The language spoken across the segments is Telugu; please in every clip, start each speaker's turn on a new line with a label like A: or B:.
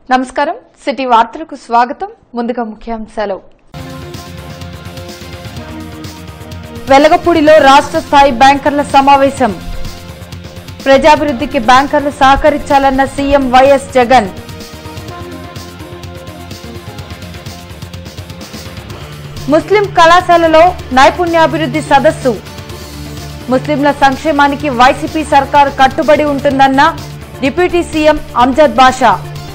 A: నమస్కారం సిటీ వార్తలకు స్వాగతం ముందుగా ముఖ్యాంశాలు వెలగపూడిలో రాష్ట్ర స్థాయి బ్యాంకర్ల సమావేశం ప్రజాభివృద్ధికి బ్యాంకర్లు సహకరించాలన్న సీఎం వైఎస్ జగన్ ముస్లిం కళాశాలలో నైపుణ్యాభివృద్ధి సదస్సు ముస్లింల సంక్షేమానికి వైసీపీ సర్కార్ కట్టుబడి ఉంటుందన్న డిప్యూటీ సీఎం అంజద్ బాషా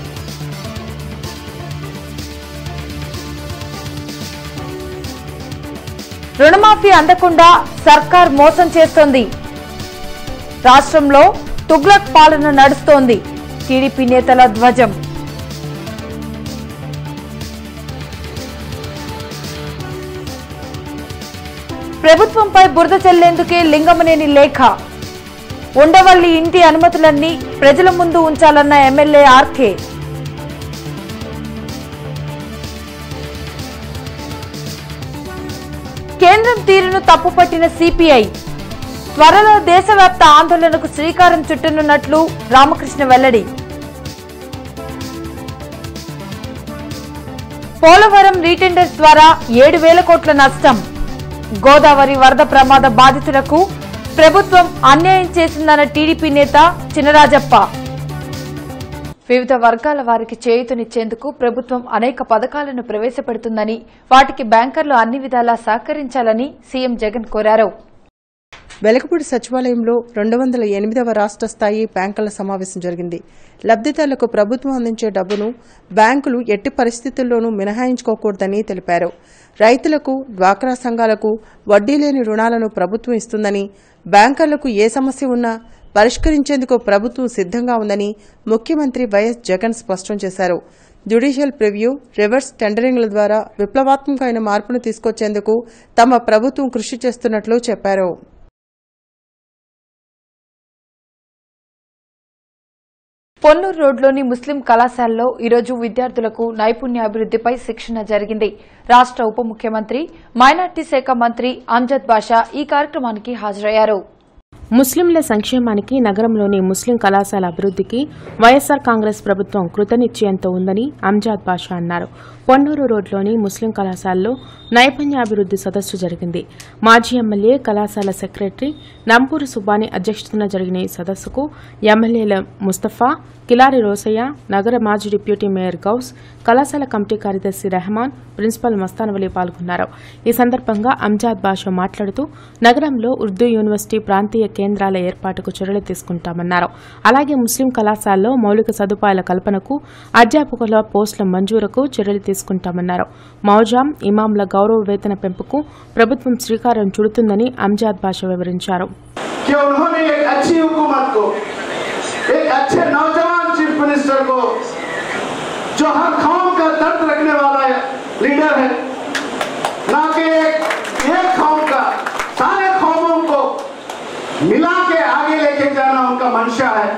A: రుణమాఫీ అందకుండా సర్కార్ మోసం చేస్తోంది రాష్ట్రంలో తుగ్లక్ పాలన నడుస్తోంది టీడీపీ నేతల ధ్వజం ప్రభుత్వంపై బురద చెల్లేందుకే లింగమనేని లేఖ ఉండవల్లి ఇంటి అనుమతులన్నీ ప్రజల ముందు ఉంచాలన్న ఎమ్మెల్యే ఆర్కే కేంద్రం తీరును తప్పుపట్టిన సిపిఐ త్వరలో దేశవ్యాప్త ఆందోళనకు శ్రీకారం చుట్టనున్నట్లు రామకృష్ణ వెల్లడి పోలవరం రీటెండర్స్ ద్వారా ఏడు వేల కోట్ల నష్టం గోదావరి వరద ప్రమాద బాధితులకు ప్రభుత్వం అన్యాయం చేసిందన్న టీడీపీ నేత చినరాజప్ప వివిధ వర్గాల వారికి చేయూతనిచ్చేందుకు ప్రభుత్వం అనేక పథకాలను ప్రవేశపెడుతుందని వాటికి బ్యాంకర్లు అన్ని విధాలా సహకరించాలని సీఎం జగన్ కోరారు
B: వెలకపూడి సచివాలయంలో రెండు వందల ఎనిమిదవ రాష్ట్ర స్థాయి బ్యాంకుల సమావేశం జరిగింది లబ్దిదారులకు ప్రభుత్వం అందించే డబ్బును బ్యాంకులు ఎట్టి పరిస్థితుల్లోనూ మినహాయించుకోకూడదని తెలిపారు రైతులకు డ్వాక్రా సంఘాలకు వడ్డీ లేని రుణాలను ప్రభుత్వం ఇస్తుందని బ్యాంకర్లకు ఏ సమస్య ఉన్నా పరిష్కరించేందుకు ప్రభుత్వం సిద్ధంగా ఉందని ముఖ్యమంత్రి వైఎస్ జగన్ స్పష్టం చేశారు జ్యుడిషియల్ ప్రివ్యూ రివర్స్ టెండరింగ్ల ద్వారా విప్లవాత్మకమైన మార్పును తీసుకొచ్చేందుకు తమ ప్రభుత్వం కృషి చేస్తున్నట్లు చెప్పారు
A: పొన్నూరు రోడ్లోని ముస్లిం కళాశాలలో ఈరోజు విద్యార్థులకు నైపుణ్యాభివృద్ధిపై శిక్షణ జరిగింది రాష్ట్ర ఉప ముఖ్యమంత్రి మైనార్టీ శాఖ మంత్రి అంజద్ బాషా ఈ కార్యక్రమానికి హాజరయ్యారు
C: ముస్లింల సంక్షేమానికి నగరంలోని ముస్లిం కళాశాల అభివృద్ధికి వైఎస్సార్ కాంగ్రెస్ ప్రభుత్వం కృతనిశ్చయంతో ఉందని అంజాద్ బాషా అన్నారు పొన్నూరు రోడ్లోని ముస్లిం కళాశాలలో నైపుణ్యాభివృద్ది సదస్సు జరిగింది మాజీ ఎమ్మెల్యే కళాశాల సెక్రటరీ నంపూరు సుబ్బాని అధ్యక్షతన జరిగిన ఈ సదస్సుకు ఎమ్మెల్యేల ముస్తఫా కిలారి రోసయ్య నగర మాజీ డిప్యూటీ మేయర్ గౌస్ కళాశాల కమిటీ కార్యదర్శి రెహమాన్ ప్రిన్సిపల్ మస్తానవలి పాల్గొన్నారు ఈ సందర్భంగా అంజాద్ బాషా మాట్లాడుతూ నగరంలో ఉర్దూ యూనివర్సిటీ ప్రాంతీయ కేంద్రాల ఏర్పాటుకు చర్యలు తీసుకుంటామన్నారు అలాగే ముస్లిం కళాశాలలో మౌలిక సదుపాయాల కల్పనకు అధ్యాపకుల పోస్టుల మంజూరుకు చర్యలు తీసుకుంటామన్నారు మౌజాం ఇమాంల గౌరవ వేతన పెంపుకు ప్రభుత్వం శ్రీకారం చుడుతుందని అంజాద్ బాషా వివరించారు
D: कि उन्होंने एक अच्छी हुकूमत को एक अच्छे नौजवान चीफ मिनिस्टर को जो हर कौम का दर्द रखने वाला लीडर है ना कि एक एक कौम का सारे कौमों को मिला के आगे लेके जाना उनका मंशा है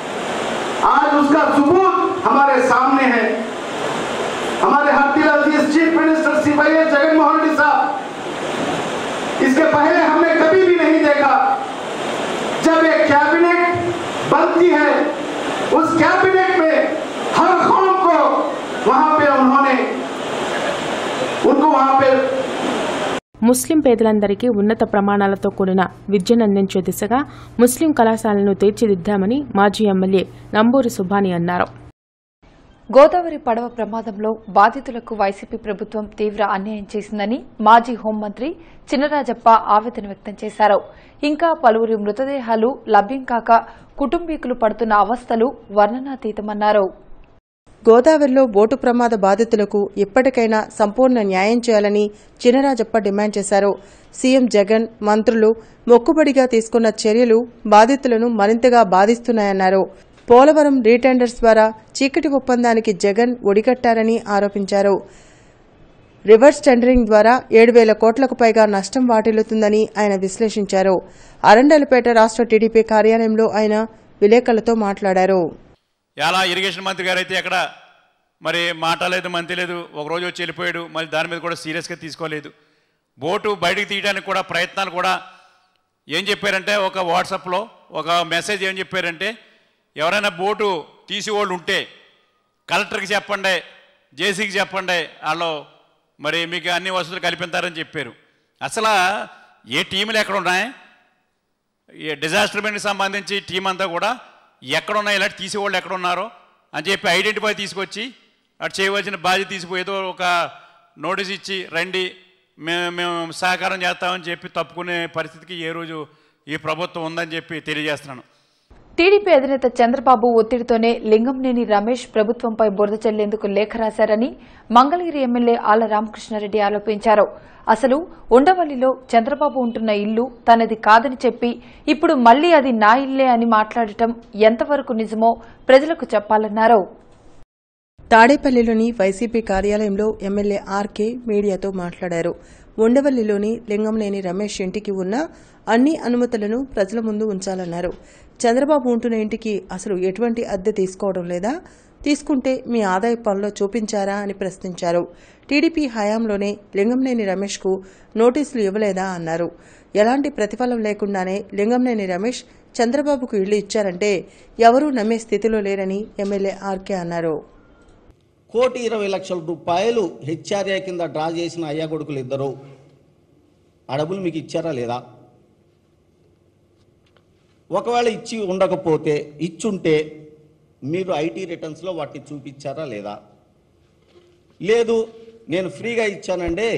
D: आज उसका सबूत हमारे सामने है हमारे हफ्ती अजीज चीफ मिनिस्टर सिपाही जगनमोहन रेड्डी साहब इसके पहले हमने कभी भी नहीं देखा जब एक कैबिनेट बनती है उस कैबिनेट में हर कौम को वहां पे उन्होंने उनको वहां पे
C: ముస్లిం పేదలందరికీ ఉన్నత ప్రమాణాలతో కూడిన విద్యను అందించే దిశగా ముస్లిం కళాశాలను తీర్చిదిద్దామని మాజీ ఎమ్మెల్యే నంబూరి సుబ్బాని అన్నారు
A: గోదావరి పడవ ప్రమాదంలో బాధితులకు వైసీపీ ప్రభుత్వం తీవ్ర అన్యాయం చేసిందని మాజీ హోంమంత్రి చినరాజప్ప ఆవేదన వ్యక్తం చేశారు ఇంకా పలువురి మృతదేహాలు లభ్యం కాక కుటుంబీకులు పడుతున్న అవస్థలు వర్ణనాతీతమన్నారు
B: గోదావరిలో బోటు ప్రమాద బాధితులకు ఇప్పటికైనా సంపూర్ణ న్యాయం చేయాలని చినరాజప్ప డిమాండ్ చేశారు సీఎం జగన్ మంత్రులు మొక్కుబడిగా తీసుకున్న చర్యలు బాధితులను మరింతగా బాధిస్తున్నాయన్నారు పోలవరం రీటెండర్స్ ద్వారా చీకటి ఒప్పందానికి జగన్ ఒడిగట్టారని ఆరోపించారు రివర్స్ టెండరింగ్ ద్వారా ఏడు వేల కోట్లకు పైగా నష్టం వాటిల్లుతుందని ఆయన విశ్లేషించారు అరండలపేట రాష్ట్ర టీడీపీ కార్యాలయంలో ఆయన విలేకరులతో మాట్లాడారు
E: ఎలా ఇరిగేషన్ మంత్రి గారు అయితే ఎక్కడ మరి మాట లేదు మంతి లేదు ఒకరోజు వచ్చి వెళ్ళిపోయాడు మరి దాని మీద కూడా సీరియస్గా తీసుకోలేదు బోటు బయటికి తీయడానికి కూడా ప్రయత్నాలు కూడా ఏం చెప్పారంటే ఒక వాట్సాప్లో ఒక మెసేజ్ ఏం చెప్పారంటే ఎవరైనా బోటు తీసేవాళ్ళు ఉంటే కలెక్టర్కి చెప్పండి జేసీకి చెప్పండి వాళ్ళు మరి మీకు అన్ని వసతులు కల్పిస్తారని చెప్పారు అసలు ఏ టీములు ఎక్కడ ఉన్నాయి ఈ డిజాస్టర్ మెంట్కి సంబంధించి టీం అంతా కూడా ఎక్కడ ఉన్నాయి ఇలాంటి తీసేవాళ్ళు ఎక్కడ ఉన్నారో అని చెప్పి ఐడెంటిఫై తీసుకొచ్చి అటు చేయవలసిన బాధ్యత తీసిపోయి ఏదో ఒక నోటీస్ ఇచ్చి రండి మేము మేము సహకారం చేస్తామని చెప్పి తప్పుకునే పరిస్థితికి ఏ రోజు ఈ ప్రభుత్వం ఉందని చెప్పి తెలియజేస్తున్నాను
A: టీడీపీ అధినేత చంద్రబాబు ఒత్తిడితోనే లింగంనేని రమేష్ ప్రభుత్వంపై బురద చల్లేందుకు లేఖ రాశారని మంగళగిరి ఎమ్మెల్యే ఆళ్ల రామకృష్ణారెడ్డి ఆరోపించారు అసలు ఉండవల్లిలో చంద్రబాబు ఉంటున్న ఇల్లు తనది కాదని చెప్పి ఇప్పుడు మళ్లీ అది నా ఇల్లే అని మాట్లాడటం ఎంతవరకు నిజమో ప్రజలకు చెప్పాలన్నారు
B: తాడేపల్లిలోని వైసీపీ కార్యాలయంలో ఎమ్మెల్యే ఆర్కే మీడియాతో మాట్లాడారు ఉండవల్లిలోని లింగంనేని రమేష్ ఇంటికి ఉన్న అన్ని అనుమతులను ప్రజల ముందు ఉంచాలన్నారు చంద్రబాబు ఉంటున్న ఇంటికి అసలు ఎటువంటి అద్దె తీసుకోవడం లేదా తీసుకుంటే మీ ఆదాయ పనులో చూపించారా అని ప్రశ్నించారు టీడీపీ హయాంలోనే లింగంనేని రమేష్కు నోటీసులు ఇవ్వలేదా అన్నారు ఎలాంటి ప్రతిఫలం లేకుండానే లింగంనేని రమేష్ చంద్రబాబుకు ఇళ్లు ఇచ్చారంటే ఎవరూ నమ్మే స్థితిలో లేరని ఎమ్మెల్యే ఆర్కే అన్నారు
F: కోటి ఇరవై లక్షల రూపాయలు హెచ్ఆర్ఏ కింద డ్రా చేసిన అయ్యా కొడుకులు ఇద్దరు ఆ డబ్బులు మీకు ఇచ్చారా లేదా ఒకవేళ ఇచ్చి ఉండకపోతే ఇచ్చుంటే మీరు ఐటీ రిటర్న్స్లో వాటిని చూపించారా లేదా లేదు నేను ఫ్రీగా ఇచ్చానండి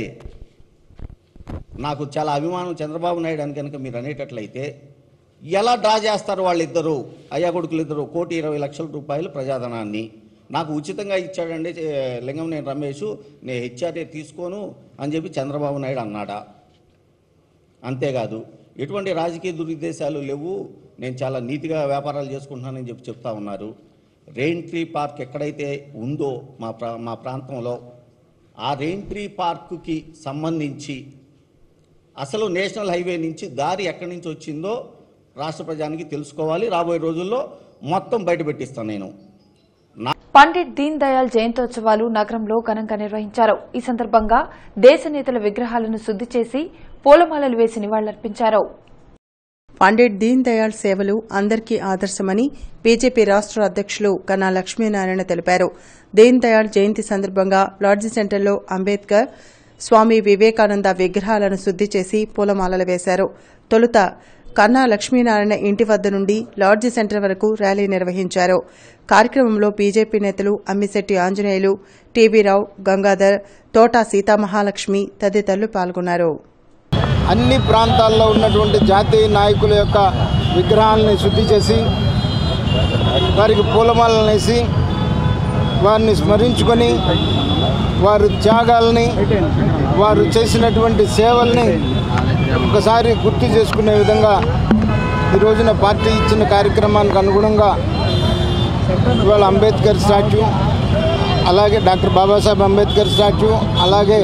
F: నాకు చాలా అభిమానం చంద్రబాబు నాయుడు అని కనుక మీరు అనేటట్లయితే ఎలా డ్రా చేస్తారు వాళ్ళిద్దరూ అయ్యా కొడుకులు ఇద్దరు కోటి ఇరవై లక్షల రూపాయలు ప్రజాధనాన్ని నాకు ఉచితంగా ఇచ్చాడండి ఏ, లింగం నేను రమేష్ నేను హెచ్ఆర్ఏ తీసుకోను అని చెప్పి చంద్రబాబు నాయుడు అన్నాడా అంతేకాదు ఎటువంటి రాజకీయ దురుద్దేశాలు లేవు నేను చాలా నీతిగా వ్యాపారాలు చేసుకుంటున్నానని చెప్పి చెప్తా ఉన్నారు రెయిన్ ట్రీ పార్క్ ఎక్కడైతే ఉందో మా ప్రా మా ప్రాంతంలో ఆ రెయిన్ ట్రీ పార్కుకి సంబంధించి అసలు నేషనల్ హైవే నుంచి దారి ఎక్కడి నుంచి వచ్చిందో రాష్ట్ర ప్రజానికి తెలుసుకోవాలి రాబోయే రోజుల్లో మొత్తం బయటపెట్టిస్తాను నేను
A: పండిట్ దీన్ దయాళ్ జయంతోత్సవాలు నగరంలో ఘనంగా నిర్వహించారు ఈ సందర్భంగా దేశ నేతల విగ్రహాలను శుద్ది చేసి పూలమాలలు వేసి నివాళులర్పించారు
B: పండిట్ దీన్ దయాళ్ సేవలు అందరికీ ఆదర్శమని బీజేపీ రాష్ట్ర అధ్యక్షులు కన్నా లక్ష్మీనారాయణ తెలిపారు దీన్ దయాళ్ జయంతి సందర్భంగా లాడ్జీ సెంటర్లో అంబేద్కర్ స్వామి వివేకానంద విగ్రహాలను శుద్ది చేసి పూలమాలలు వేశారు తొలుత కన్నా లక్ష్మీనారాయణ ఇంటి వద్ద నుండి లాడ్జీ సెంటర్ వరకు ర్యాలీ నిర్వహించారు కార్యక్రమంలో బీజేపీ నేతలు అమ్మిశెట్టి ఆంజనేయులు టీవీ రావు గంగాధర్ తోటా సీతామహాలక్ష్మి తదితరులు పాల్గొన్నారు
G: అన్ని ప్రాంతాల్లో ఉన్నటువంటి జాతీయ నాయకుల యొక్క విగ్రహాలని శుద్ధి చేసి వారికి పూలమాలను వేసి వారిని స్మరించుకొని వారి త్యాగాలని వారు చేసినటువంటి సేవల్ని ఒకసారి గుర్తు చేసుకునే విధంగా ఈ రోజున పార్టీ ఇచ్చిన కార్యక్రమానికి అనుగుణంగా ఇవాళ అంబేద్కర్ స్టాచ్యూ అలాగే డాక్టర్ బాబాసాహెబ్ అంబేద్కర్ స్టాచ్యూ అలాగే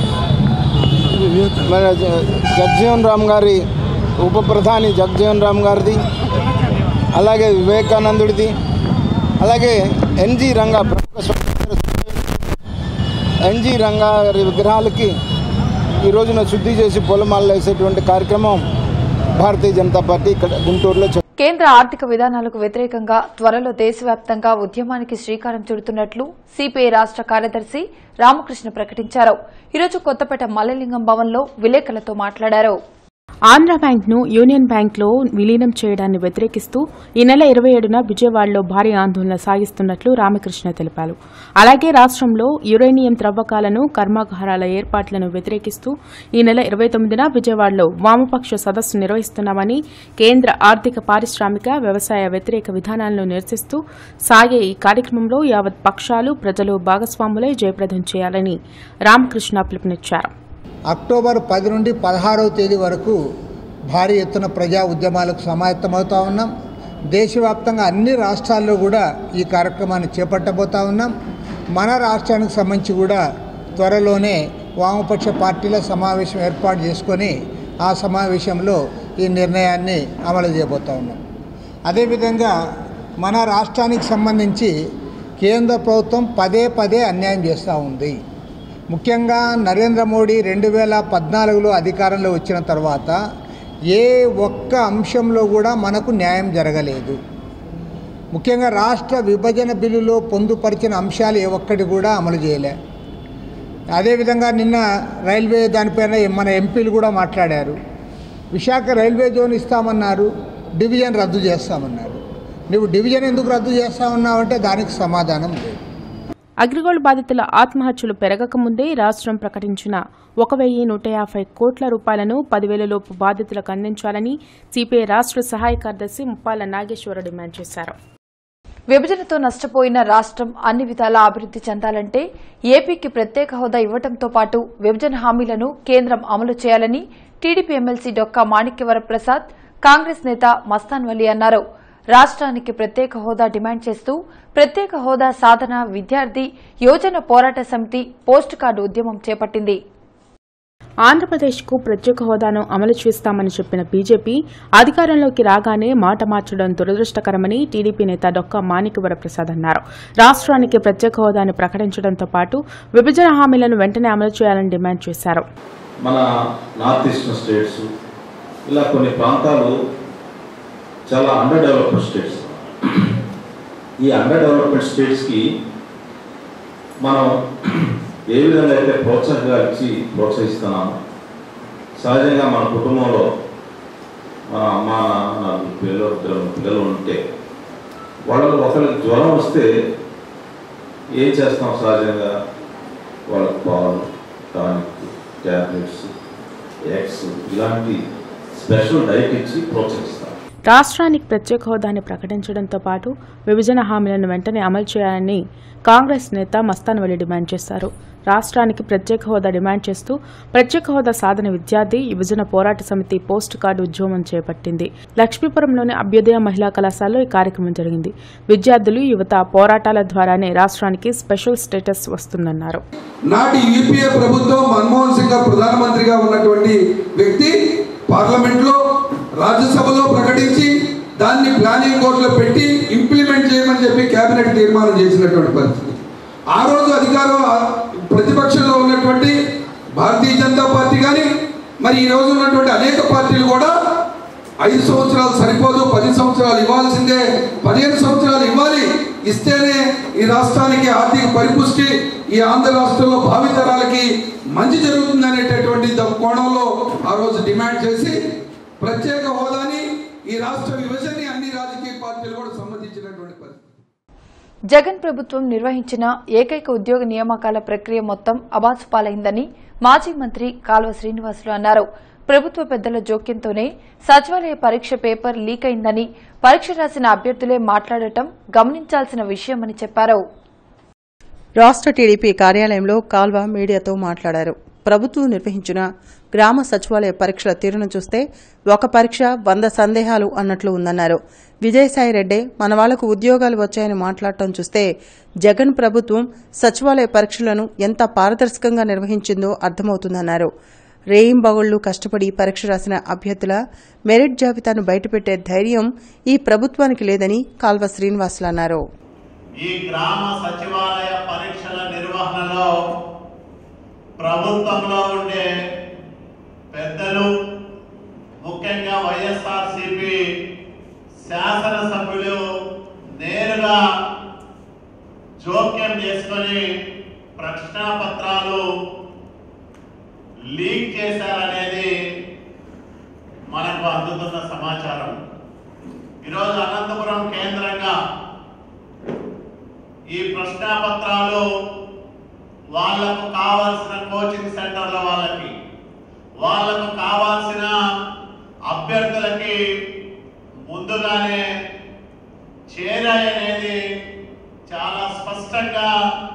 G: మన జ- జగజీవన్ రామ్ గారి ఉప ప్రధాని జగజీవన్ రామ్ గారిది అలాగే వివేకానందుడిది అలాగే ఎన్జి రంగా ప్రముఖ స్వాతంత్ర ఎన్జి రంగా గారి విగ్రహాలకి ఈ రోజున శుద్ధి చేసి పూలమాలలు వేసేటువంటి కార్యక్రమం భారతీయ జనతా పార్టీ ఇక్కడ గుంటూరులో చే-
A: కేంద్ర ఆర్థిక విధానాలకు వ్యతిరేకంగా త్వరలో దేశవ్యాప్తంగా ఉద్యమానికి శ్రీకారం చుడుతున్నట్లు సిపిఐ రాష్ట కార్యదర్శి రామకృష్ణ ప్రకటించారు ఈరోజు కొత్తపేట మల్లలింగం భవన్లో విలేకరులతో మాట్లాడారు
C: ఆంధ్ర బ్యాంక్ను యూనియన్ బ్యాంక్లో విలీనం చేయడాన్ని వ్యతిరేకిస్తూ ఈ నెల ఇరవై ఏడున విజయవాడలో భారీ ఆందోళన సాగిస్తున్నట్లు రామకృష్ణ తెలిపారు అలాగే రాష్ట్రంలో యురేనియం త్రవ్వకాలను కర్మాగారాల ఏర్పాట్లను వ్యతిరేకిస్తూ ఈ నెల ఇరవై తొమ్మిదిన విజయవాడలో వామపక్ష సదస్సు నిర్వహిస్తున్నామని కేంద్ర ఆర్థిక పారిశ్రామిక వ్యవసాయ వ్యతిరేక విధానాలను నిరసిస్తూ సాగే ఈ కార్యక్రమంలో యావత్ పక్షాలు ప్రజలు భాగస్వాములై జయప్రదం చేయాలని రామకృష్ణ పిలుపునిచ్చారు
H: అక్టోబర్ పది నుండి పదహారవ తేదీ వరకు భారీ ఎత్తున ప్రజా ఉద్యమాలకు సమాయత్తమవుతా ఉన్నాం దేశవ్యాప్తంగా అన్ని రాష్ట్రాల్లో కూడా ఈ కార్యక్రమాన్ని చేపట్టబోతా ఉన్నాం మన రాష్ట్రానికి సంబంధించి కూడా త్వరలోనే వామపక్ష పార్టీల సమావేశం ఏర్పాటు చేసుకొని ఆ సమావేశంలో ఈ నిర్ణయాన్ని అమలు చేయబోతా ఉన్నాం అదేవిధంగా మన రాష్ట్రానికి సంబంధించి కేంద్ర ప్రభుత్వం పదే పదే అన్యాయం చేస్తూ ఉంది ముఖ్యంగా నరేంద్ర మోడీ రెండు వేల పద్నాలుగులో అధికారంలో వచ్చిన తర్వాత ఏ ఒక్క అంశంలో కూడా మనకు న్యాయం జరగలేదు ముఖ్యంగా రాష్ట్ర విభజన బిల్లులో పొందుపరిచిన అంశాలు ఏ ఒక్కటి కూడా అమలు చేయలే అదేవిధంగా నిన్న రైల్వే దానిపైన మన ఎంపీలు కూడా మాట్లాడారు విశాఖ రైల్వే జోన్ ఇస్తామన్నారు డివిజన్ రద్దు చేస్తామన్నారు నువ్వు డివిజన్ ఎందుకు రద్దు చేస్తామన్నావంటే దానికి సమాధానం లేదు
C: అగ్రిగోల్డ్ బాధితుల ఆత్మహత్యలు పెరగకముందే రాష్ట్రం ప్రకటించిన ఒక వెయ్యి నూట యాభై కోట్ల రూపాయలను పదివేలలోపు బాధితులకు అందించాలని సిపిఐ రాష్ట్ర సహాయ కార్యదర్శి ముప్పాల నాగేశ్వర డిమాండ్ చేశారు
A: విభజనతో నష్టపోయిన రాష్ట్రం అన్ని విధాలా అభివృద్ది చెందాలంటే ఏపీకి ప్రత్యేక హోదా ఇవ్వడంతో పాటు విభజన హామీలను కేంద్రం అమలు చేయాలని టీడీపీ ఎమ్మెల్సీ డొక్కా మాణిక్యవర ప్రసాద్ కాంగ్రెస్ నేత మస్తాన్ వలి అన్నారు రాష్ట్రానికి ప్రత్యేక హోదా డిమాండ్ చేస్తూ ప్రత్యేక హోదా సాధన విద్యార్థి యోజన పోరాట సమితి పోస్ట్ కార్డు ఉద్యమం చేపట్టింది
C: ఆంధ్రప్రదేశ్కు ప్రత్యేక హోదాను అమలు చేస్తామని చెప్పిన బీజేపీ అధికారంలోకి రాగానే మాట మార్చడం దురదృష్టకరమని టీడీపీ నేత డొక్కా మాణిక్యవర ప్రసాద్ అన్నారు రాష్ట్రానికి ప్రత్యేక హోదాను ప్రకటించడంతో పాటు విభజన హామీలను వెంటనే అమలు చేయాలని డిమాండ్ చేశారు
I: మన నార్త్ ఈస్టర్న్ స్టేట్స్ ఇలా కొన్ని ప్రాంతాలు చాలా అండర్ డెవలప్డ్ స్టేట్స్ ఈ అండర్ డెవలప్మెంట్ స్టేట్స్కి మనం ఏ విధంగా అయితే ప్రోత్సాహంగా ఇచ్చి ప్రోత్సహిస్తున్నామో సహజంగా మన కుటుంబంలో మన అమ్మ నాన్న పిల్లలు ఇద్దరు పిల్లలు ఉంటే వాళ్ళలో ఒకరికి జ్వరం వస్తే ఏం చేస్తాం సహజంగా వాళ్ళకి పాలు టానిక్ ట్యాబ్లెట్స్ ఎగ్స్ ఇలాంటి స్పెషల్ డైట్ ఇచ్చి ప్రోత్సహిస్తాం
C: రాష్ట్రానికి ప్రత్యేక హోదాని ప్రకటించడంతో పాటు విభజన హామీలను వెంటనే అమలు చేయాలని కాంగ్రెస్ నేత మస్తాన్ వలి డిమాండ్ చేశారు రాష్ట్రానికి ప్రత్యేక హోదా డిమాండ్ చేస్తూ ప్రత్యేక హోదా సాధన విద్యార్థి విభజన పోరాట సమితి పోస్ట్ కార్డు ఉద్యమం చేపట్టింది లక్ష్మీపురంలోని అభ్యుదయ మహిళా కళాశాలలో ఈ కార్యక్రమం జరిగింది విద్యార్థులు యువత పోరాటాల ద్వారానే రాష్ట్రానికి స్పెషల్ స్టేటస్ వస్తుందన్నారు
J: నాటి యూపీఏ ప్రభుత్వం మన్మోహన్ సింగ్ గారు ప్రధానమంత్రిగా ఉన్నటువంటి వ్యక్తి పార్లమెంట్లో రాజ్యసభలో ప్రకటించి దాన్ని ప్లానింగ్ కోర్టులో పెట్టి ఇంప్లిమెంట్ చేయమని చెప్పి కేబినెట్ తీర్మానం చేసినటువంటి పరిస్థితి ఆ రోజు అధికారం ప్రతిపక్షంలో ఉన్నటువంటి భారతీయ జనతా పార్టీ కానీ మరి ఈ రోజు ఉన్నటువంటి అనేక పార్టీలు కూడా ఐదు సంవత్సరాలు సరిపోదు పది సంవత్సరాలు ఇవ్వాల్సిందే పదిహేను సంవత్సరాలు ఇవ్వాలి ఇస్తేనే ఈ రాష్ట్రానికి ఆర్థిక పరిపుష్టి ఈ ఆంధ్ర రాష్ట్రంలో భావితరాలకి మంచి జరుగుతుంది అనేటటువంటి ద- కోణంలో ఆ రోజు డిమాండ్ చేసి ప్రత్యేక హోదాని ఈ రాష్ట్ర విభజనని అన్ని రాజకీయ పార్టీలు కూడా సమ్మతించినటువంటి పరిస్థితి
A: జగన్ ప్రభుత్వం నిర్వహించిన ఏకైక ఉద్యోగ నియామకాల ప్రక్రియ మొత్తం అబాసు పాలైందని మాజీ మంత్రి కాల్వ శ్రీనివాసులు అన్నారు ప్రభుత్వ పెద్దల జోక్యంతోనే సచివాలయ పరీక్ష పేపర్ లీక్ అయిందని పరీక్ష రాసిన అభ్యర్థులే మాట్లాడటం గమనించాల్సిన విషయమని చెప్పారు
B: రాష్ట్ర టీడీపీ కార్యాలయంలో కాల్వ మీడియాతో మాట్లాడారు ప్రభుత్వం నిర్వహించిన గ్రామ సచివాలయ పరీక్షల తీరును చూస్తే ఒక పరీక్ష వంద సందేహాలు అన్నట్లు ఉందన్నారు విజయసాయి రెడ్డి మన వాళ్లకు ఉద్యోగాలు వచ్చాయని మాట్లాడటం చూస్తే జగన్ ప్రభుత్వం సచివాలయ పరీక్షలను ఎంత పారదర్శకంగా నిర్వహించిందో అర్థమవుతుందన్నారు రేయింబగళ్లు కష్టపడి పరీక్ష రాసిన అభ్యర్థుల మెరిట్ జాబితాను బయటపెట్టే ధైర్యం ఈ ప్రభుత్వానికి లేదని కాల్వ శ్రీనివాసులు అన్నారు
K: ఈ గ్రామ సచివాలయ పరీక్షల నిర్వహణలో ప్రభుత్వంలో ఉండే పెద్దలు ముఖ్యంగా వైఎస్ఆర్సిపి శాసనసభ్యులు నేరుగా జోక్యం చేసుకొని ప్రశ్నాపత్రాలు లీక్ చేశారనేది మనకు అందుతున్న సమాచారం ఈరోజు అనంతపురం కేంద్రంగా ఈ ప్రశ్నాపత్రాలు వాళ్లకు కావాల్సిన కోచింగ్ సెంటర్ల వాళ్ళకి వాళ్లకు కావాల్సిన అభ్యర్థులకి ముందుగానే చేరాయనేది చాలా స్పష్టంగా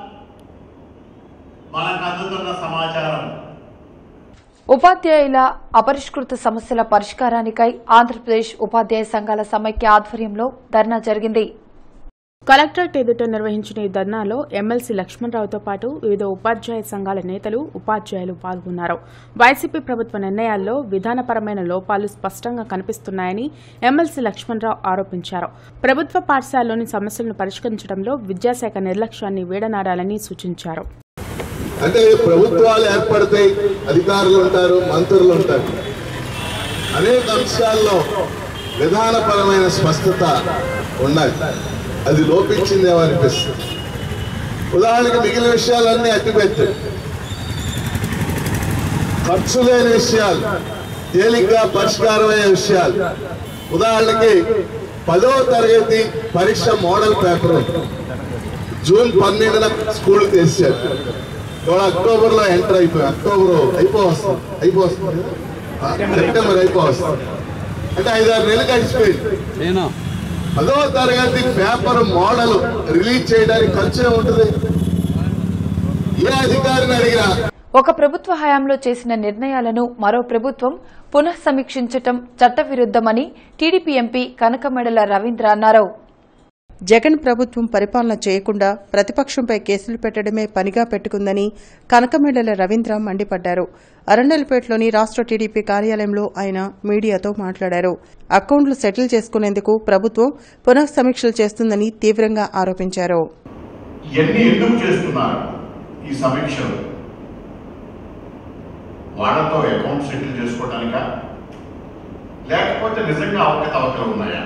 K: మనకు అందుతున్న సమాచారం
A: ఉపాధ్యాయుల అపరిష్కృత సమస్యల పరిష్కారానికై ఆంధ్రప్రదేశ్ ఉపాధ్యాయ సంఘాల సమైక్య ఆధ్వర్యంలో ధర్నా జరిగింది
C: కలెక్టరేట్ ఎదుట నిర్వహించిన ఈ ధర్నాలో ఎమ్మెల్సీ లక్ష్మణరావుతో పాటు వివిధ ఉపాధ్యాయ సంఘాల నేతలు ఉపాధ్యాయులు పాల్గొన్నారు వైసీపీ ప్రభుత్వ నిర్ణయాల్లో విధానపరమైన లోపాలు స్పష్టంగా కనిపిస్తున్నాయని ఎమ్మెల్సీ లక్ష్మణరావు ఆరోపించారు ప్రభుత్వ పాఠశాలలోని సమస్యలను పరిష్కరించడంలో విద్యాశాఖ నిర్లక్ష్యాన్ని వీడనాడాలని సూచించారు
L: అంటే ప్రభుత్వాలు ఏర్పడతాయి అధికారులు ఉంటారు మంత్రులు ఉంటారు అనేక అంశాల్లో విధానపరమైన స్పష్టత ఉండాలి అది లోపించిందేమో అనిపిస్తుంది ఉదాహరణకి మిగిలిన విషయాలన్నీ అతిపెద్ద ఖర్చు లేని విషయాలు తేలిగ్గా పరిష్కారమయ్యే విషయాలు ఉదాహరణకి పదో తరగతి పరీక్ష మోడల్ పేపర్ ఉంది. జూన్ పన్నెండున స్కూల్ తెచ్చారు ఇవాళ అక్టోబర్ లో ఎంటర్ అయిపోయి అక్టోబర్ అయిపో వస్తుంది అయిపో వస్తుంది ఆ, సెప్టెంబర్ అయిపో వస్తుంది అంటే ఐదారు నెలలు గడిచిపోయింది పదో తరగతి పేపర్ మోడల్ రిలీజ్ చేయడానికి ఖర్చు ఏముంటుంది ఏ అధికారిని అడిగినా
A: ఒక ప్రభుత్వ హయాంలో చేసిన నిర్ణయాలను మరో ప్రభుత్వం పునః సమీక్షించటం చట్టవిరుద్దమని టీడీపీ ఎంపీ కనకమెడల రవీంద్ర అన్నారు
B: జగన్ ప్రభుత్వం పరిపాలన చేయకుండా ప్రతిపక్షంపై కేసులు పెట్టడమే పనిగా పెట్టుకుందని కనకమెడల రవీంద్ర మండిపడ్డారు అరండల్పేటలోని రాష్ట్ర టీడీపీ కార్యాలయంలో ఆయన మీడియాతో మాట్లాడారు అకౌంట్లు సెటిల్ చేసుకునేందుకు ప్రభుత్వం పునః సమీక్షలు చేస్తుందని తీవ్రంగా ఆరోపించారు
K: ఇవన్నీ ఎందుకు చేస్తున్నారు ఈ సమీక్షలు వాళ్ళతో అకౌంట్ సెటిల్ చేసుకోవడానికా లేకపోతే నిజంగా అవకతవకలు ఉన్నాయా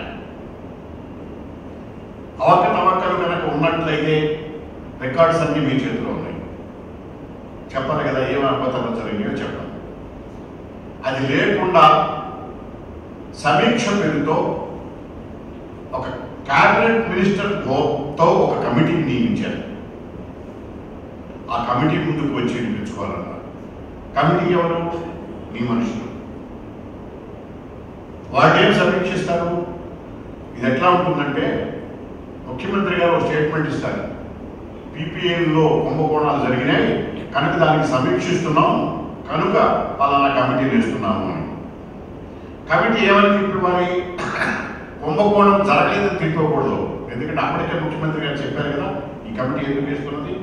K: అవకతవకలు కనుక ఉన్నట్లయితే రికార్డ్స్ అన్ని మీ చేతిలో ఉన్నాయి చెప్పాలి కదా ఏం అవకతవకలు జరిగినాయో చెప్పాలి అది లేకుండా సమీక్ష పేరుతో ఒక క్యాబినెట్ మినిస్టర్ తో ఒక కమిటీని నియమించారు ఆ కమిటీ ముందుకు వచ్చి వినిపించుకోవాలన్నారు కమిటీ ఎవరు మీ మనుషులు వాళ్ళు ఏం సమీక్షిస్తారు ఇది ఎట్లా ఉంటుందంటే ముఖ్యమంత్రి గారు ఒక స్టేట్మెంట్ ఇస్తారు పీపీఎల్లో కుంభకోణాలు జరిగినాయి కనుక దానికి సమీక్షిస్తున్నాం కనుక పలానా కమిటీ వేస్తున్నాము అని కమిటీ ఏమని తిప్పివ్వాలి కుంభకోణం జరగలేదని తిప్పకూడదు ఎందుకంటే అప్పటికే ముఖ్యమంత్రి గారు చెప్పారు కదా ఈ కమిటీ ఎందుకు వేస్తున్నది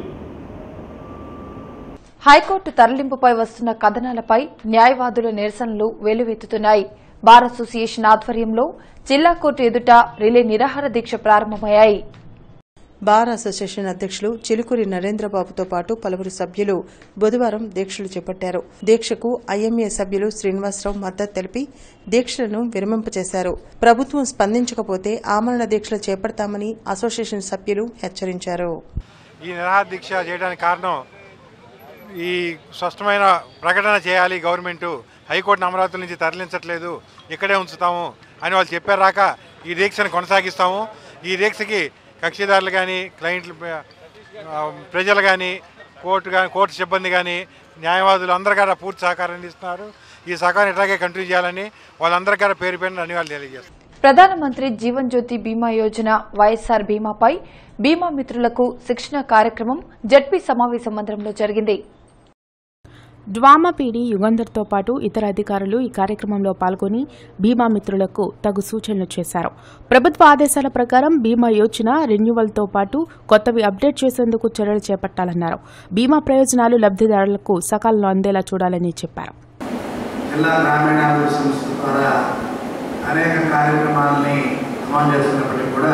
A: హైకోర్టు తరలింపుపై వస్తున్న కథనాలపై న్యాయవాదుల నిరసనలు వెల్లువెత్తుతున్నాయి బార్ అసోసియేషన్ ఆధ్వర్యంలో జిల్లా కోర్టు ఎదుట రిలే నిరాహార దీక్ష ప్రారంభమయ్యాయి
B: బార్ అసోసియేషన్ అధ్యక్షులు చిలుకూరి నరేంద్రబాబుతో పాటు పలువురు సభ్యులు బుధవారం దీక్షలు చేపట్టారు దీక్షకు ఐఎంఏ సభ్యులు శ్రీనివాసరావు మద్దతు తెలిపి దీక్షలను విరమింపచేశారు ప్రభుత్వం స్పందించకపోతే ఆమరణ దీక్షలు చేపడతామని అసోసియేషన్ సభ్యులు హెచ్చరించారు
M: ఈ నిరాహార దీక్ష చేయడానికి కారణం ఈ స్పష్టమైన ప్రకటన చేయాలి గవర్నమెంట్ హైకోర్టును అమరావతి నుంచి తరలించట్లేదు ఇక్కడే ఉంచుతాము అని వాళ్ళు చెప్పారు రాక ఈ దీక్షను కొనసాగిస్తాము ఈ దీక్షకి కక్షిదారులు కానీ క్లయింట్లు ఆ, ప్రజలు కానీ కోర్టు కానీ కోర్టు సిబ్బంది కానీ న్యాయవాదులు అందరి కూడా పూర్తి సహకారం అందిస్తున్నారు ఈ సహకారం ఇట్లాగే కంటిన్యూ చేయాలని వాళ్ళందరి కూడా పేరు పేరున ధన్యవాదాలు తెలియజేస్తారు
A: ప్రధానమంత్రి జీవన్ జ్యోతి బీమా యోజన వైఎస్సార్ బీమాపై బీమా మిత్రులకు శిక్షణ కార్యక్రమం జడ్పీ సమావేశ మందిరంలో జరిగింది
C: డ్వామా పీడీ యుగంధర్తో పాటు ఇతర అధికారులు ఈ కార్యక్రమంలో పాల్గొని బీమా మిత్రులకు తగు సూచనలు చేశారు ప్రభుత్వ ఆదేశాల ప్రకారం బీమా యోజన రెన్యువల్తో పాటు కొత్తవి అప్డేట్ చేసేందుకు చర్యలు చేపట్టాలన్నారు బీమా ప్రయోజనాలు లబ్ధిదారులకు సకాలంలో అందేలా చూడాలని చెప్పారు
N: జిల్లా గ్రామీణాభివృద్ధి సంస్థ ద్వారా అనేక కార్యక్రమాలని అమలు చేస్తున్నప్పటికీ కూడా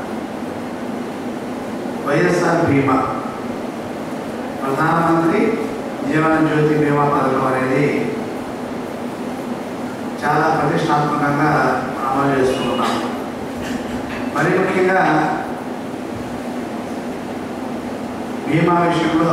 N: వైఎస్ఆర్ బీమా ప్రధానమంత్రి జీవన జ్యోతి బీమా పథకం అనేది చాలా ప్రతిష్టాత్మకంగా అమలు చేస్తూ ఉన్నాం మరి ముఖ్యంగా బీమా విషయంలో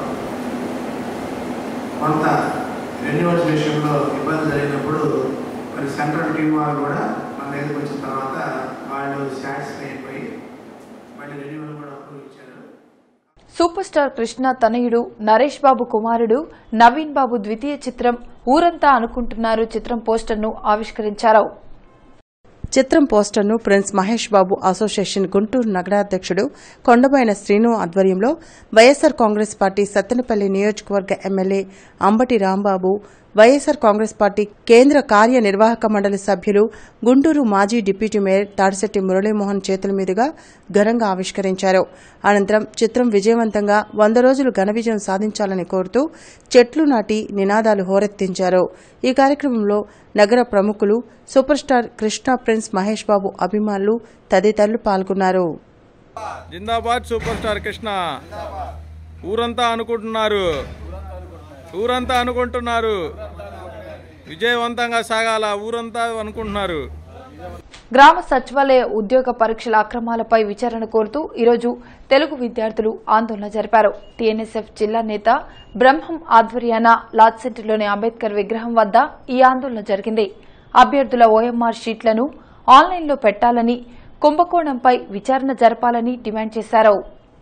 N: కొంత రెన్యువల్స్ విషయంలో ఇబ్బంది జరిగినప్పుడు మరి సెంట్రల్ టీం వాళ్ళు కూడా మన దగ్గరికి వచ్చిన తర్వాత వాళ్ళు సాటిస్ఫై అయిపోయి మళ్ళీ రెన్యువల్ కూడా అప్రూవ్ ఇచ్చారు
A: సూపర్ స్టార్ కృష్ణ తనయుడు నరేష్ బాబు కుమారుడు నవీన్ బాబు ద్వితీయ చిత్రం ఊరంతా అనుకుంటున్నారు చిత్రం పోస్టర్ను ఆవిష్కరించారు
B: చిత్రం పోస్టర్ను ప్రిన్స్ మహేష్ బాబు అసోసియేషన్ గుంటూరు నగరాధ్యక్షుడు కొండబోయిన శ్రీను ఆధ్వర్యంలో వైఎస్సార్ కాంగ్రెస్ పార్టీ సత్తెనపల్లి నియోజకవర్గ MLA Ambati Rambabu YSR Congress party కేంద్ర కార్యనిర్వాహక మండలి సభ్యులు గుంటూరు మాజీ డిప్యూటీ మేయర్ తాడిశెట్టి మురళీమోహన్ చేతుల మీదుగా ఘనంగా ఆవిష్కరించారు అనంతరం చిత్రం విజయవంతంగా వంద రోజులు ఘన విజయం సాధించాలని కోరుతూ చెట్లు నాటి నినాదాలు హోరెత్తించారు ఈ కార్యక్రమంలో నగర ప్రముఖులు super star Krishna prince Mahesh Babu అభిమానులు తదితరులు పాల్గొన్నారు
O: జిందాబాద్ సూపర్ స్టార్ కృష్ణ ఊరంతా అనుకుంటున్నారు ఊరంతా అనుకుంటున్నారు విజయవంతంగా సాగాల ఊరంతా అనుకుంటున్నారు
A: గ్రామ సచివాలయ ఉద్యోగ పరీక్షల అక్రమాలపై విచారణ కోరుతూ ఈరోజు తెలుగు విద్యార్థులు ఆందోళన జరిపారు టీఎన్ఎస్ఎఫ్ జిల్లా నేత బ్రహ్మం ఆధ్వర్యాన లాజ్ సెంటర్లోని అంబేద్కర్ విగ్రహం వద్ద ఈ ఆందోళన జరిగింది అభ్యర్థుల ఓఎంఆర్ షీట్లను ఆన్లైన్లో పెట్టాలని కుంభకోణంపై విచారణ జరపాలని డిమాండ్ చేశారు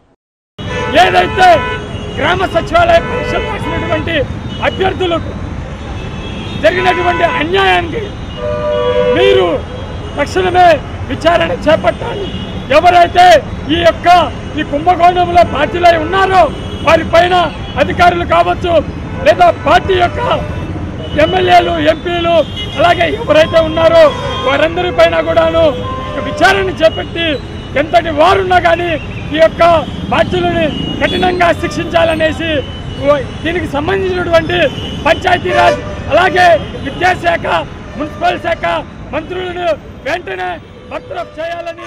P: ఏదైతే గ్రామ సచివాలయ పరీక్షలు రాసినటువంటి అభ్యర్థులకు జరిగినటువంటి అన్యాయానికి మీరు తక్షణమే విచారణ చేపట్టాలి ఎవరైతే ఈ యొక్క ఈ కుంభకోణంలో బాధ్యులై ఉన్నారో వారి పైన అధికారులు కావచ్చు లేదా పార్టీ యొక్క ఎమ్మెల్యేలు ఎంపీలు అలాగే ఎవరైతే ఉన్నారో వారందరి పైన కూడాను ఒక విచారణ చేపట్టి ఎంతటి వారున్నా కానీ ఈ యొక్క బాధ్యులని కఠినంగా శిక్షించాలనేసి దీనికి సంబంధించినటువంటి పంచాయతీరాజ్ అలాగే విద్యాశాఖ మున్సిపల్ శాఖ మంత్రులను వెంటనే బర్తరఫ్ చేయాలని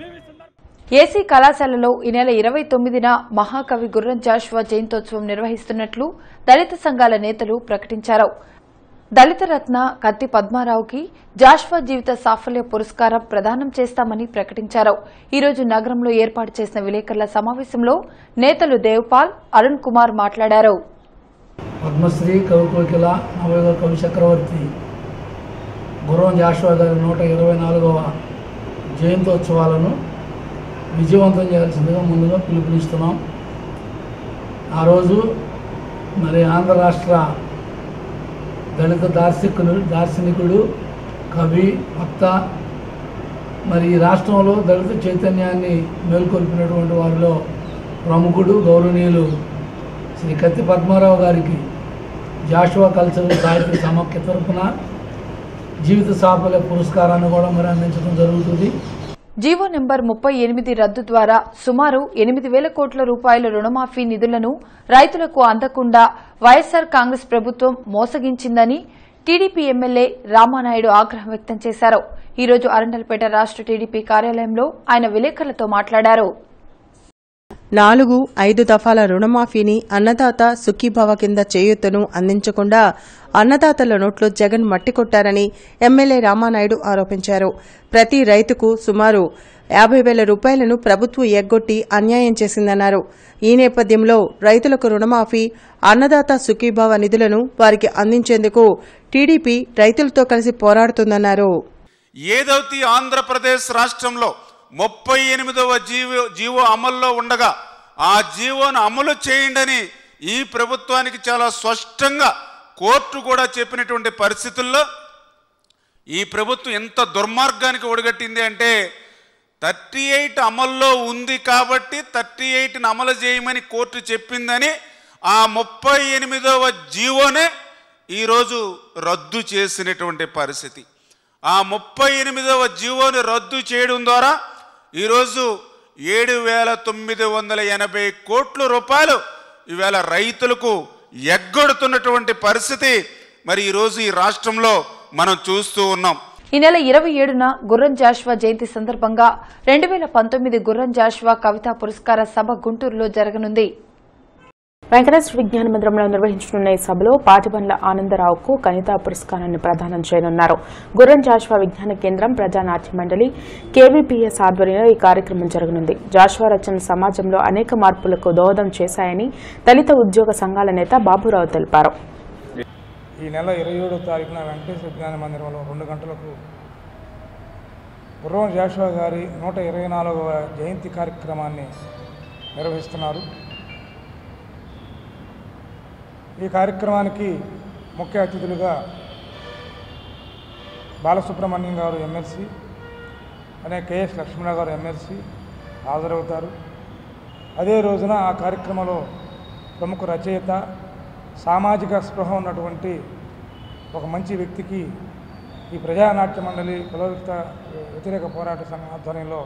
A: ఏసీ కళాశాలలో ఈ నెల ఇరవై తొమ్మిదిన మహాకవి గుర్రం జాషువా జయంతోత్సవం నిర్వహిస్తున్నట్లు దళిత సంఘాల నేతలు ప్రకటించారు దళిత రత్న కత్తి పద్మారావుకి జాషువా జీవిత సాఫల్య పురస్కారం ప్రదానం చేస్తామని ప్రకటించారు ఈ రోజు నగరంలో ఏర్పాటు చేసిన విలేకరుల సమావేశంలో నేతలు దేవ్పాల్ అరుణ్ కుమార్ మాట్లాడారు
Q: పద్మశ్రీ కవి కోకిల నవయుగ కవి చక్రవర్తి గుర్రం జాషువా గారి నూట ఇరవై నాలుగవ జయంతోత్సవాలను విజయవంతం చేయాల్సిందిగా ముందుగా పిలుపునిస్తున్నాం ఆ రోజు మరి ఆంధ్ర రాష్ట్ర దళిత దార్శికులు దార్శనికుడు కవి వక్త మరి ఈ రాష్ట్రంలో దళిత చైతన్యాన్ని మేల్కొల్పినటువంటి వారిలో ప్రముఖుడు గౌరవనీయులు శ్రీ కత్తి పద్మారావు గారికి జాషువా కల్చరల్ సాహిత్య సమాఖ్య తరఫున జీవిత సాఫల్య పురస్కారాన్ని కూడా మరి అందించడం జరుగుతుంది
A: జీవో నెంబర్ ముప్పై ఎనిమిది రద్దు ద్వారా సుమారు ఎనిమిది వేల కోట్ల రూపాయల రుణమాఫీ నిధులను రైతులకు అందకుండా వైఎస్సార్ కాంగ్రెస్ ప్రభుత్వం మోసగించిందని టీడీపీ ఎమ్మెల్యే రామానాయుడు ఆగ్రహం వ్యక్తం చేశారు ఈ రోజు అరండల్పేట రాష్ట టీడీపీ కార్యాలయంలో ఆయన విలేకరులతో మాట్లాడారు
B: నాలుగు ఐదు దఫాల రుణమాఫీని అన్నదాత సుఖీభవ కింద చేయూతను అందించకుండా అన్నదాతల నోట్లో జగన్ మట్టి కొట్టారని ఎమ్మెల్యే రామానాయుడు ఆరోపించారు ప్రతి రైతుకు సుమారు యాభై వేల రూపాయలను ప్రభుత్వం ఎగ్గొట్టి అన్యాయం చేసిందన్నారు ఈ నేపథ్యంలో రైతులకు రుణమాఫీ అన్నదాత సుఖీభవ నిధులను వారికి అందించేందుకు టీడీపీ రైతులతో కలిసి పోరాడుతుందన్నారు
R: ఏదైతే ఆంధ్రప్రదేశ్ రాష్ట్రంలో ముప్పై ఎనిమిదవ జీవో జీవో అమల్లో ఉండగా ఆ జీవోను అమలు చేయండి ఈ ప్రభుత్వానికి చాలా స్పష్టంగా కోర్టు కూడా చెప్పినటువంటి పరిస్థితుల్లో ఈ ప్రభుత్వం ఎంత దుర్మార్గానికి ఒడిగట్టింది అంటే థర్టీ ఎయిట్ అమల్లో ఉంది కాబట్టి థర్టీ ఎయిట్ని అమలు చేయమని కోర్టు చెప్పిందని ఆ ముప్పై ఎనిమిదవ జీవోనే ఈరోజు రద్దు చేసినటువంటి పరిస్థితి ఆ ముప్పై ఎనిమిదవ జీవోని రద్దు చేయడం ద్వారా ఈరోజు ఏడు వేల తొమ్మిది వందల ఎనభై కోట్ల రూపాయలు ఈవేళ రైతులకు ఎగ్గొడుతున్నటువంటి పరిస్థితి మరి ఈరోజు ఈ రాష్ట్రంలో మనం చూస్తూ ఉన్నాం
A: ఈ నెల ఇరవై ఏడున గుర్రం జాషువా జయంతి సందర్భంగా రెండు వేల పంతొమ్మిది గుర్రం జాషువా కవితా పురస్కార సభ గుంటూరులో జరగనుంది
C: వెంకటేశ్వర విజ్ఞాన మందిరంలో నిర్వహించనున్న ఈ సభలో పాటిబండ్ల ఆనందరావుకు కనితా పురస్కారాన్ని ప్రదానం చేయనున్నారు గుర్రం జాషువా విజ్ఞాన కేంద్రం ప్రజానాట్య మండలి కేవీపీఎస్ ఆధ్వర్యంలో ఈ కార్యక్రమం జరగనుంది జాషువా రచన సమాజంలో అనేక మార్పులకు దోహదం చేశాయని దళిత ఉద్యోగ సంఘాల నేత బాబురావు తెలిపారు
S: ఈ నెల ఇరవై ఏడో తారీఖున వెంకటేశ్వర విజ్ఞాన మందిరంలో రెండు గంటలకు గుర్రం జాషువా గారి నూట ఇరవై నాలుగవ జయంతి కార్యక్రమాన్ని నిర్వహిస్తున్నారు ఈ కార్యక్రమానికి ముఖ్య అతిథులుగా బాలసుబ్రహ్మణ్యం గారు ఎమ్మెల్సీ అనే కేఎస్ లక్ష్మణ గారు ఎమ్మెల్సీ హాజరవుతారు అదే రోజున ఆ కార్యక్రమంలో ప్రముఖ రచయిత సామాజిక స్పృహ ఉన్నటువంటి ఒక మంచి వ్యక్తికి ఈ ప్రజానాట్య మండలి కులవిక్త వ్యతిరేక పోరాట సంఘం ఆధ్వర్యంలో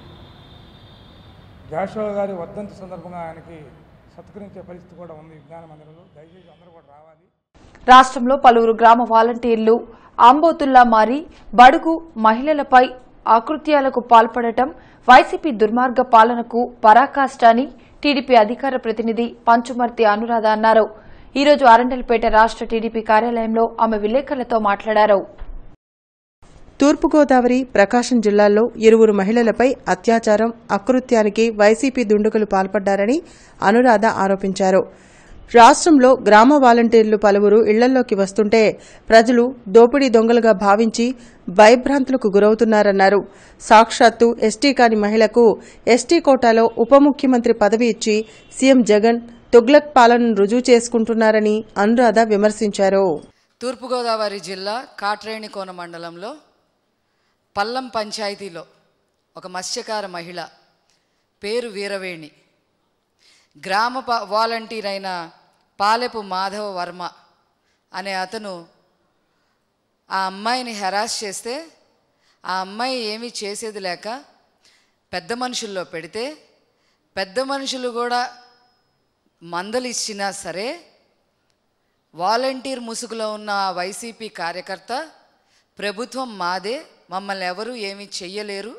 S: జాషువా గారి వర్ధంతి సందర్భంగా ఆయనకి సత్కరించే పరిస్థితి కూడా ఉంది విజ్ఞాన మందిరంలో దయచేసి అందరూ కూడా రావాలి
A: రాష్ట్రంలో పలువురు గ్రామ వాలంటీర్లు ఆంబోతుల్లా మారి బడుగు మహిళలపై ఆకృత్యాలకు పాల్పడటం వైసీపీ దుర్మార్గ పాలనకు పరాకాష్ట అని టీడీపీ అధికార ప్రతినిధి పంచుమర్తి అనురాధ అన్నారు ఈ రోజు అరండల్పేట రాష్ట టీడీపీ కార్యాలయంలో ఆమె విలేకరులతో మాట్లాడారు
B: తూర్పుగోదావరి ప్రకాశం జిల్లాల్లో ఇరువురు మహిళలపై అత్యాచారం అకృత్యానికి వైసీపీ దుండగులు పాల్పడ్డారని అనురాధ ఆరోపించారు రాష్ట్రంలో గ్రామ వాలంటీర్లు పలువురు ఇళ్లల్లోకి వస్తుంటే ప్రజలు దోపిడీ దొంగలుగా భావించి భయభ్రాంతులకు గురవుతున్నారన్నారు సాక్షాత్తు ఎస్టీ కాని మహిళకు ఎస్టీ కోటాలో ఉప ముఖ్యమంత్రి పదవి ఇచ్చి సీఎం జగన్ తుగ్లక్ పాలనను రుజువు చేసుకుంటున్నారని అనురాధ విమర్శించారు
T: తూర్పుగోదావరి జిల్లా కాట్రేణికోన మండలంలో పల్లం పంచాయతీలో ఒక మత్స్యకార మహిళ పేరు వీరవేణి గ్రామ ప- వాలంటీర్ అయిన పాలెపు మాధవ వర్మ అనే అతను ఆ అమ్మాయిని హెరాస్ చేస్తే ఆ అమ్మాయి ఏమీ చేసేది లేక పెద్ద మనుషుల్లో పెడితే పెద్ద మనుషులు కూడా మందలిచ్చినా సరే వాలంటీర్ ముసుగులో ఉన్న ఆ వైసీపీ కార్యకర్త ప్రభుత్వం మాదే మమ్మల్ని ఎవరు ఏమీ చెయ్యలేరు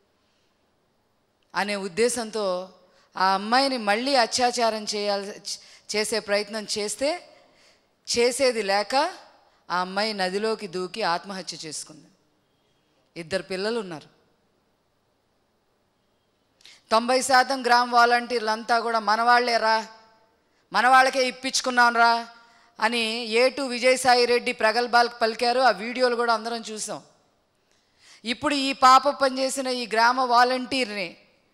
T: అనే ఉద్దేశంతో ఆ అమ్మాయిని మళ్ళీ అత్యాచారం చేయాలి చేసే ప్రయత్నం చేస్తే చేసేది లేక ఆ అమ్మాయి నదిలోకి దూకి ఆత్మహత్య చేసుకుంది ఇద్దరు పిల్లలు ఉన్నారు తొంభై శాతం గ్రామ వాలంటీర్లంతా కూడా మనవాళ్లేరా మన వాళ్ళకే ఇప్పించుకున్నాం రా అని ఏటు విజయసాయి రెడ్డి ప్రగల్భాలు పలికారు ఆ వీడియోలు కూడా అందరం చూసాం ఇప్పుడు ఈ పాప పనిచేసిన ఈ గ్రామ వాలంటీర్ని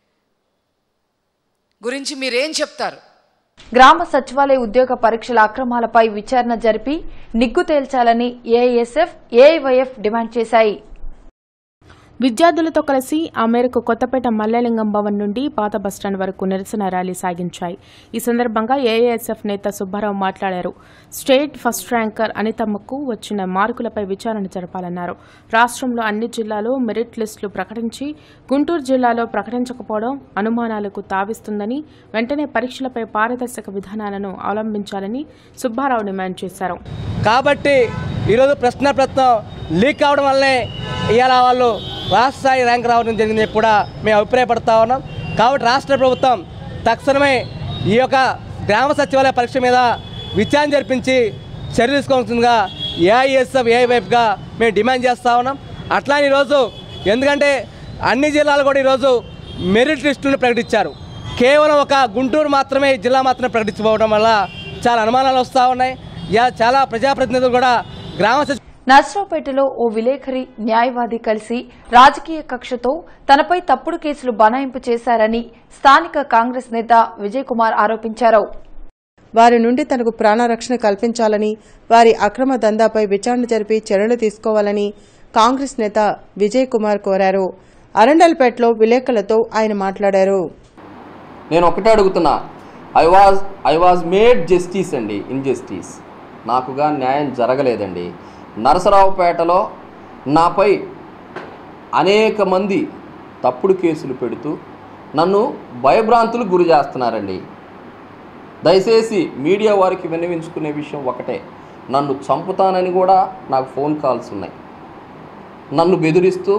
T: గురించి మీరేం చెప్తారు
A: గ్రామ సచివాలయ ఉద్యోగ పరీక్షల అక్రమాలపై విచారణ జరిపి నిగ్గు తేల్చాలని ఏఐఎస్ఎఫ్ ఏఐవైఎఫ్ డిమాండ్ చేశాయి
C: విద్యార్థులతో కలిసి ఆ మేరకు కొత్తపేట మల్లేలింగం భవన్ నుండి పాత బస్టాండ్ వరకు నిరసన ర్యాలీ సాగించాయి ఈ సందర్భంగా ఏఐఎస్ఎఫ్ నేత సుబ్బారావు మాట్లాడారు స్టేట్ ఫస్ట్ ర్యాంకర్ అనితమ్మకు వచ్చిన మార్కులపై విచారణ జరపాలన్నారు రాష్ట్రంలో అన్ని జిల్లాలో మెరిట్ లిస్టులు ప్రకటించి గుంటూరు జిల్లాలో ప్రకటించకపోవడం అనుమానాలకు తావిస్తుందని వెంటనే పరీక్షలపై పారదర్శక విధానాలను అవలంబించాలని సుబ్బారావు డిమాండ్ చేశారు
U: కాబట్టి ఈరోజు ప్రశ్న ప్రశ్నం లీక్ అవడం వల్లనే ఇవాళ వాళ్ళు రాష్ట్ర స్థాయి ర్యాంక్ రావడం జరిగింది కూడా మేము అభిప్రాయపడతా ఉన్నాం కాబట్టి రాష్ట్ర ప్రభుత్వం తక్షణమే ఈ యొక్క గ్రామ సచివాలయ పరీక్ష మీద విచారణ జరిపించి చర్య తీసుకోవాల్సిందిగా ఏఐఎస్ఎఫ్ ఏఐవైఫ్గా మేము డిమాండ్ చేస్తూ ఉన్నాం అట్లానే ఈరోజు ఎందుకంటే అన్ని జిల్లాలు కూడా ఈరోజు మెరిట్ లిస్టులను ప్రకటించారు కేవలం ఒక గుంటూరు మాత్రమే ఈ జిల్లా మాత్రమే ప్రకటించకపోవడం వల్ల చాలా అనుమానాలు వస్తూ ఉన్నాయి యా చాలా ప్రజాప్రతినిధులు కూడా గ్రామ సచి
A: నర్సరావుపేటలో ఓ విలేఖరి న్యాయవాది కలిసి రాజకీయ కక్షతో తనపై తప్పుడు కేసులు బనాయింపు చేశారని స్థానిక కాంగ్రెస్ నేత విజయ్ కుమార్ ఆరోపించారు
B: వారి నుండి తనకు ప్రాణరక్షణ కల్పించాలని వారి అక్రమ దందాపై విచారణ జరిపి చర్యలు తీసుకోవాలని కాంగ్రెస్ నేత విజయ్ కుమార్ కోరారు అరండల్పేటలో విలేకరులతో ఆయన మాట్లాడారు
V: నేను ఒకటే అడుగుతున్నా I was I was made justice అండి ఇన్జస్టిస్ నాకుగా న్యాయం జరగలేదండి నరసరావుపేటలో నాపై అనేక మంది తప్పుడు కేసులు పెడుతూ నన్ను భయభ్రాంతులకు గురి చేస్తున్నారండి దయచేసి మీడియా వారికి విన్నవించుకునే విషయం ఒకటే నన్ను చంపుతానని కూడా నాకు ఫోన్ కాల్స్ ఉన్నాయి నన్ను బెదిరిస్తూ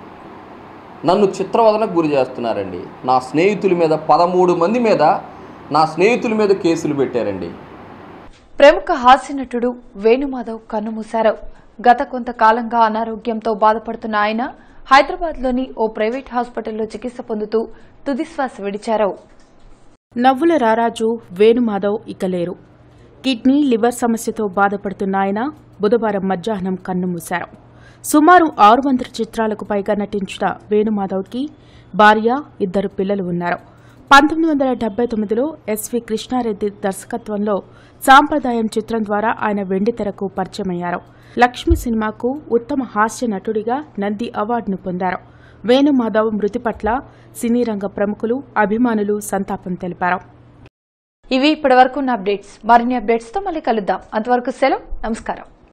V: నన్ను చిత్రవదనకు గురి చేస్తున్నారండి నా స్నేహితుల మీద పదమూడు మంది మీద నా స్నేహితుల మీద కేసులు పెట్టారండి
A: ప్రముఖ హాస్య నటుడు వేణుమాధవ్ కన్నుమూశారు గత కొంతకాలంగా అనారోగ్యంతో బాధపడుతున్న ఆయన హైదరాబాద్లోని ఓ ప్రైవేట్ హాస్పిటల్లో చికిత్స పొందుతూ తుదిశ్వాస విడిచారు
C: నవ్వుల రారాజు వేణుమాధవ్ ఇక లేరు కిడ్నీ లివర్ సమస్యతో బాధపడుతున్న ఆయన బుధవారం మధ్యాహ్నం కన్నుమూశారు సుమారు ఆరు వందల చిత్రాలకు పైగా నటించిన వేణుమాధవ్కి భార్య ఇద్దరు పిల్లలు ఉన్నారు పంతొమ్మిది వందల డెబ్బై తొమ్మిదిలో ఎస్వి కృష్ణారెడ్డి దర్శకత్వంలో సాంప్రదాయం చిత్రం ద్వారా ఆయన వెండితెరకు పరిచయమయ్యారు లక్ష్మి సినిమాకు ఉత్తమ హాస్య నటుడిగా నంది అవార్డును పొందారు వేణుమాధవ్ మృతి పట్ల సినీ రంగ ప్రముఖులు అభిమానులు సంతాపం తెలిపారు
A: ఇవి ఇప్పటివరకు ఉన్న అప్డేట్స్ మరిన్ని అప్డేట్స్తో మళ్ళీ కలుద్దాం అంతవరకు సెలవు నమస్కారం